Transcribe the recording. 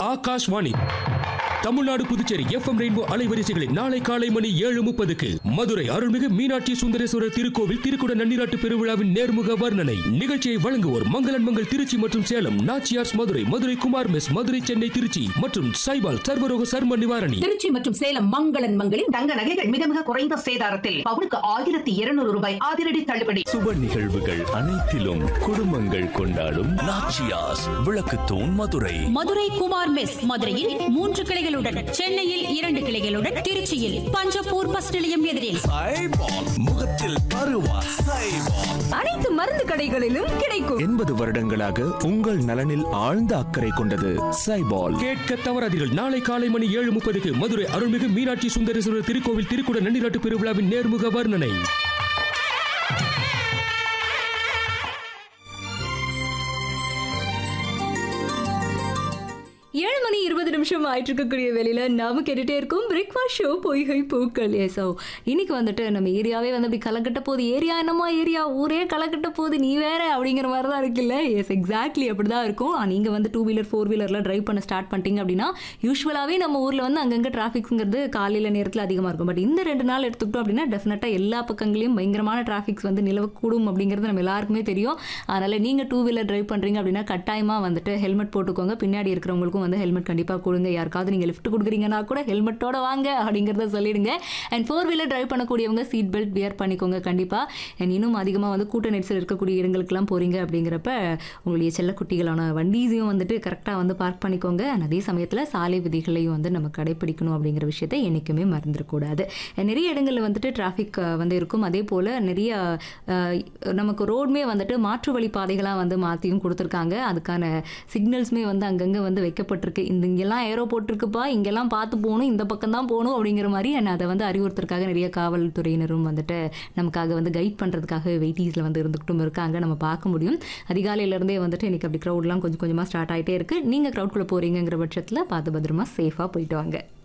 Akashvani Tamil Nadu Puducherry FM rainbow அலைவரிசைகளில் நாளை காலை மணி ஏழு முப்பதுக்கு மதுரை அருள்மிகு மீனாட்சி சுந்தரேஸ்வரர் திருக்கோவில் திருக்குட நன்னிராட்டு பெருவிழாவின் நேர்முக வர்ணனை நிகழ்ச்சியை வழங்குவோர் மங்களன் மங்கள் திருச்சி மற்றும் சேலம் நாச்சியார்ஸ் மதுரை மதுரை குமார் மெஸ் மதுரை சென்னை திருச்சி மற்றும் சைபால் சர்வரோக சர்ம நிவாரணி திருச்சி மற்றும் சேலம் மங்களன் மங்களில் தங்க நகைகள் மிக மிக குறைந்த சேதாரத்தில் பவுனுக்கு ஆயிரத்தி இருநூறு ரூபாய் அதிரடி தள்ளுபடி சுப நிகழ்வுகள் அனைத்திலும் குடும்பங்கள் கொண்டாடும் நாச்சியாஸ் விளக்குத்தூண் மதுரை மதுரை குமார் மெஸ் மதுரையில் மூன்று கிளைகளுடன் சென்னையில் இரண்டு கிளைகளுடன் திருச்சியில் பஞ்சப்பூர் பஸ் நிலையம் எதிரில் சைபால் முகத்தில் பருவா சைபால் அனைத்து மருந்து கடைகளிலும் கிடைக்கும் எண்பது வருடங்களாக உங்கள் நலனில் ஆழ்ந்த அக்கறை கொண்டது சைபால் கேட்க தவறாதீர்கள் நாளை காலை மணி ஏழு முப்பதுக்கு மதுரை அருள்மிகு மீனாட்சி சுந்தரேஸ்வரர் திருக்கோவில் திருக்குட நன்னிராட்டு பெருவிழாவின் நேர்முக வர்ணனை ஏழு மணி இருபது நிமிஷம் ஆயிட்டு இருக்கக்கூடிய வேலையில நாம கேட்டுட்டே இருக்கோம் பிரேக்ஃபாஸ்ட் ஷோ பொய்கை பூக்கள் ஏ ஸோ இன்னைக்கு வந்துட்டு நம்ம ஏரியாவே வந்து அப்படி கலக்கட்ட போகுது ஏரியா என்னமா ஏரியா ஊரே கலக்கட்ட போகுது நீ வேற அப்படிங்கிற மாதிரி தான் இருக்குல்ல எஸ் எக்ஸாக்ட்லி அப்படி தான் இருக்கும் நீங்க வந்து டூ வீலர் ஃபோர் வீலர்லாம் டிரைவ் பண்ண ஸ்டார்ட் பண்ணிட்டீங்க அப்படின்னா யூஸ்வலாகவே நம்ம ஊர்ல வந்து அங்கங்க டிராஃபிக்ங்கிறது காலையில நேரத்தில் அதிகமாக இருக்கும் பட் இந்த ரெண்டு நாள் எடுத்துக்கிட்டோம் அப்படின்னா டெஃபினட்டாக எல்லா பக்கங்களையும் பயங்கரமான டிராஃபிக்ஸ் வந்து நிலவக்கூடும் அப்படிங்கிறது நம்ம எல்லாருக்குமே தெரியும் அதனால நீங்க டூ வீலர் டிரைவ் பண்றீங்க அப்படின்னா கட்டாயமா வந்துட்டு ஹெல்மெட் போட்டுக்கோங்க பின்னாடி இருக்கிறவங்களுக்கும் வந்து ஹெல்மெட் கண்டிப்பாக கொடுங்க யாருக்காவது நீங்கள் லிஃப்ட் கொடுக்குறீங்கன்னா கூட ஹெல்மெட்டோட வாங்க அப்படிங்கிறத சொல்லிடுங்க அண்ட் ஃபோர் வீலர் டிரைவ் பண்ணக்கூடியவங்க சீட் பெல்ட் வியர் பண்ணிக்கோங்க கண்டிப்பாக அண்ட் இன்னும் அதிகமாக வந்து கூட்ட நெரிசல் இருக்கக்கூடிய இடங்களுக்கெல்லாம் போகிறீங்க அப்படிங்கிறப்ப உங்களுடைய செல்லக்குட்டிகளான வண்டீஸையும் வந்துட்டு கரெக்டாக வந்து பார்க் பண்ணிக்கோங்க and அதே சமயத்தில் சாலை விதிகளையும் வந்து நம்ம கடைப்பிடிக்கணும் அப்படிங்கிற விஷயத்தை என்றைக்குமே மறந்துடக்கூடாது And நிறைய இடங்களில் வந்துட்டு டிராஃபிக் வந்து இருக்கும் அதே போல் நிறைய அஹ், நமக்கு ரோடுமே வந்துட்டு மாற்று வழி பாதைகளாக வந்து மாற்றியும் கொடுத்துருக்காங்க அதுக்கான சிக்னல்ஸுமே வந்து அங்கங்கே வந்து வைக்கப்பட்டிருக்கு இந்த இங்கெல்லாம் ஏரோ போட்டிருக்குப்பா இங்கெல்லாம் பார்த்து போகணும் இந்த பக்கம் தான் போகணும் அப்படிங்கிற மாதிரி and அதை வந்து அறிவுறுத்துறதுக்காக நிறைய காவல்துறையினரும் வந்துட்டு நமக்காக வந்து கைட் பண்ணுறதுக்காக வெயிட்டிஸில் வந்து இருந்துக்கிட்டும் இருக்காங்க நம்ம பார்க்க முடியும் அதிகாலையிலேருந்தே வந்துட்டு இன்னைக்கு அப்படி க்ரௌட்லாம் கொஞ்சம் கொஞ்சமாக ஸ்டார்ட் ஆகிட்டே இருக்குது நீங்கள் க்ரௌட்குள்ளே போகிறீங்கிற பட்சத்தில் பார்த்து பத்திரமா சேஃபாக போயிட்டு வாங்க